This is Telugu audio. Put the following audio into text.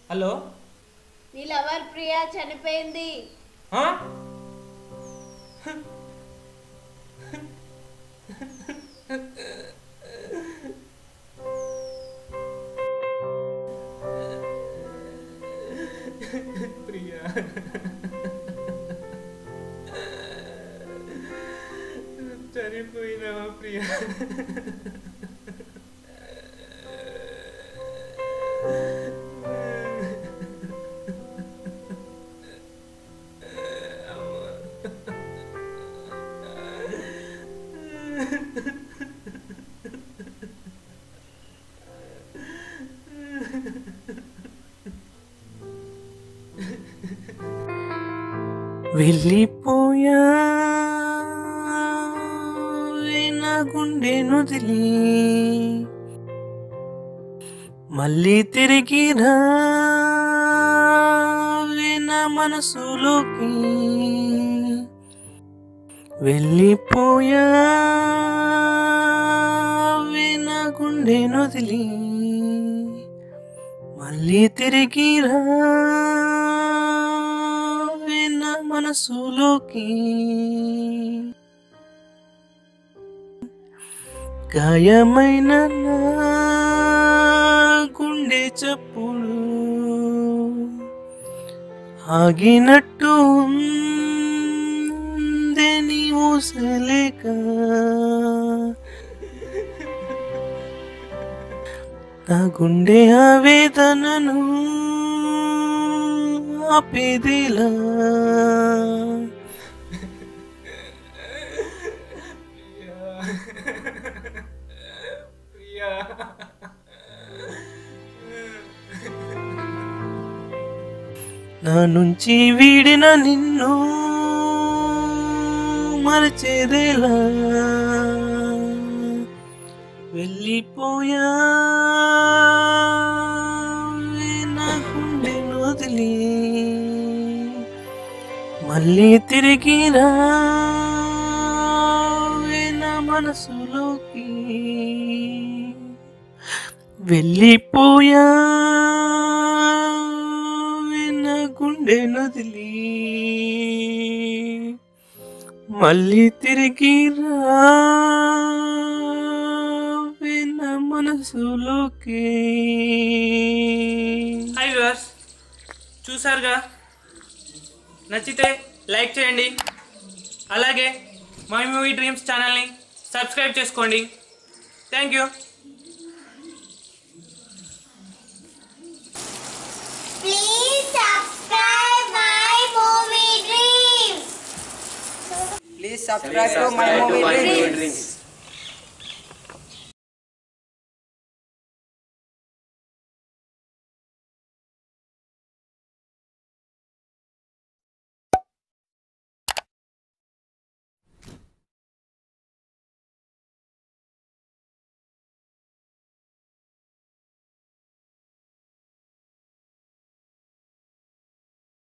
హలో నీ లవర్ ప్రియా చనిపోయింది ఆ? ప్రియా చనిపోయినావా ప్రియా వెళ్ళిపోయా నా గుండె నుదిలి మళ్ళీ తిరిగి రావే నా మనసులోకి వెళ్ళిపోయా నా గుండె నుదిలి మళ్ళీ తిరిగి రావే నా మనసులోకి గాయమైన నా గుండె చప్పుడు ఆగినట్టు ఉందే నీ ఊసలేక నా గుండె ఆవేదనను ఆపేదిలా నా నుంచి వీడిన నిన్ను మరచేదేలా వెళ్ళిపోయా నా గుండెను వదిలి మళ్ళీ తిరిగి రావే నా మనసులోకి వెళ్ళిపోయా నా గుండె నదిలి మళ్ళీ తిరిగి రావే నా మనసులోకి హాయ్ వ్యూవర్స్ చూసారుగా నచ్చితే లైక్ చేయండి అలాగే మై మూవీ డ్రీమ్స్ ఛానల్ని సబ్స్క్రైబ్ చేసుకోండి thank you Please subscribe my movie dreams. Please subscribe to my movie dreams.